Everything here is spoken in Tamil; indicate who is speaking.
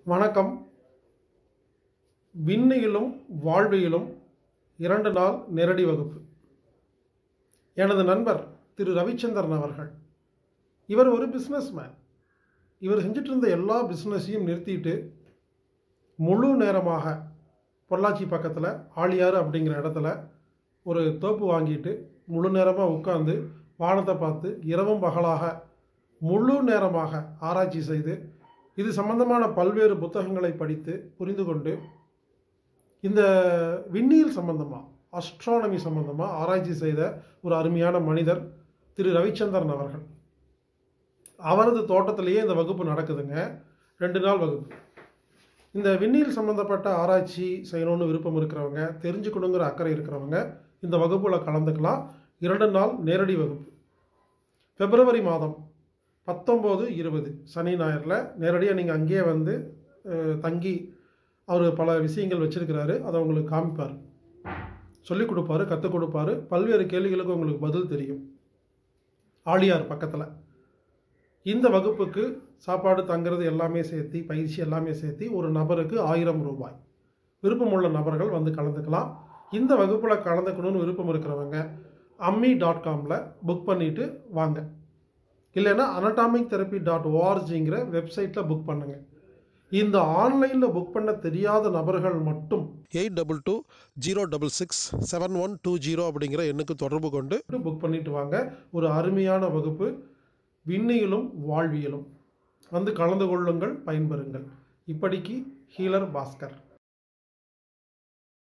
Speaker 1: வணக்கம் விண்ணியிலும் வாழ்வியலும் இரண்டு நாள் நேரடி வகுப்பு எனது நண்பர் திரு ரவிச்சந்திரன் அவர்கள் இவர் ஒரு பிஸ்னஸ்மேன் இவர் செஞ்சுட்டு இருந்த எல்லா பிஸ்னஸையும் நிறுத்திட்டு முழு நேரமாக பொள்ளாச்சி பக்கத்தில் ஆழியாறு அப்படிங்கிற இடத்துல ஒரு தோப்பு வாங்கிட்டு முழு நேரமாக உட்காந்து வானத்தை பார்த்து இரவும் பகலாக முழு நேரமாக ஆராய்ச்சி செய்து இது சம்பந்தமான பல்வேறு புத்தகங்களை படித்து புரிந்து கொண்டு இந்த விண்ணியல் சம்பந்தமாக அஸ்ட்ரானமி சம்பந்தமாக ஆராய்ச்சி செய்த ஒரு அருமையான மனிதர் திரு ரவிச்சந்திரன் அவர்கள் அவரது தோட்டத்திலேயே இந்த வகுப்பு நடக்குதுங்க ரெண்டு நாள் வகுப்பு இந்த விண்ணியல் சம்பந்தப்பட்ட ஆராய்ச்சி செய்யணும்னு விருப்பம் இருக்கிறவங்க தெரிஞ்சுக்கணுங்கிற அக்கறை இருக்கிறவங்க இந்த வகுப்பில் கலந்துக்கலாம் இரண்டு நாள் நேரடி வகுப்பு பிப்ரவரி மாதம் பத்தொம்போது இருபது சனி ஞாயிறில் நேரடியாக நீங்கள் அங்கேயே வந்து அஹ், தங்கி அவர் பல விஷயங்கள் வச்சுருக்கிறாரு அதை உங்களுக்கு காமிப்பார் சொல்லிக் கொடுப்பாரு கற்றுக் கொடுப்பாரு பல்வேறு கேள்விகளுக்கு உங்களுக்கு பதில் தெரியும் ஆழியார் பக்கத்தில் இந்த வகுப்புக்கு சாப்பாடு தங்குறது எல்லாமே சேர்த்து பயிற்சி எல்லாமே சேர்த்து ஒரு நபருக்கு ஆயிரம் ரூபாய் விருப்பமுள்ள நபர்கள் வந்து கலந்துக்கலாம் இந்த வகுப்பில் கலந்துக்கணும்னு விருப்பம் இருக்கிறவங்க அம்மி டாட் காமில் புக் பண்ணிவிட்டு வாங்க இல்லைன்னா அனட்டாமிக் தெரப்பி டாட் ஓஆர்ஜிங்கிற வெப்சைட்டில் புக் பண்ணுங்கள் இந்த ஆன்லைனில் புக் பண்ண தெரியாத நபர்கள் மட்டும்
Speaker 2: eight double two zero double six seven one two zero அப்படிங்கிற எண்ணுக்கு தொடர்பு கொண்டு
Speaker 1: புக் பண்ணிட்டு வாங்க ஒரு அருமையான வகுப்பு விண்ணியலும் வாழ்வியலும் வந்து கலந்து கொள்ளுங்கள் பயன்பெறுங்கள் இப்படிக்கு ஹீலர் பாஸ்கர்